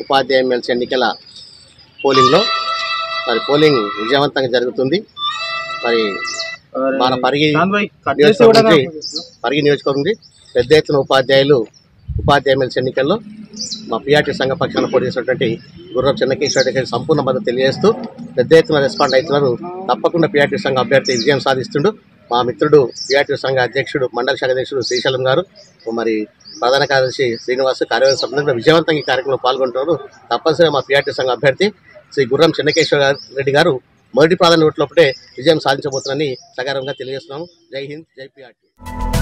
ఉపాధ్యాయ ఎమ్మెల్సీ ఎన్నికల పోలింగ్లో మరి పోలింగ్ విజయవంతంగా జరుగుతుంది మరి మన పరిగి నియోజకవర్గం నుంచి పరిగి నియోజకవర్గం నుంచి పెద్ద ఎత్తున ఉపాధ్యాయులు ఉపాధ్యాయ ఎమ్మెల్సీ ఎన్నికల్లో మా పిఆర్టీ సంఘ పక్షాన పోటీ చేసినటువంటి గుర్రం చెన్నకేశ్వర గారికి సంపూర్ణ మద్దతు తెలియజేస్తూ పెద్ద ఎత్తున రెస్పాండ్ అవుతున్నారు తప్పకుండా పిఆర్టీ సంఘ అభ్యర్థి విజయం సాధిస్తుండు మా మిత్రుడు పిఆర్టీ సంఘ అధ్యక్షుడు మండల శాఖ అధ్యక్షుడు శ్రీశైలం గారు మరి ప్రధాన కార్యదర్శి శ్రీనివాస్ కార్యవర్గ సభ్యులు విజయవంతంగా ఈ కార్యక్రమంలో పాల్గొంటున్నారు తప్పనిసరిగా మా పిఆర్టీ సంఘ అభ్యర్థి శ్రీ గుర్రం చెన్నకేశ్వర గారు- రెడ్డి గారు మొదటి ప్రాధాన్యత ఓట్లప్పుడే విజయం సాధించబోతున్నారని సగారంగా తెలియజేస్తున్నాము జై హింద్ జై పిఆర్టీ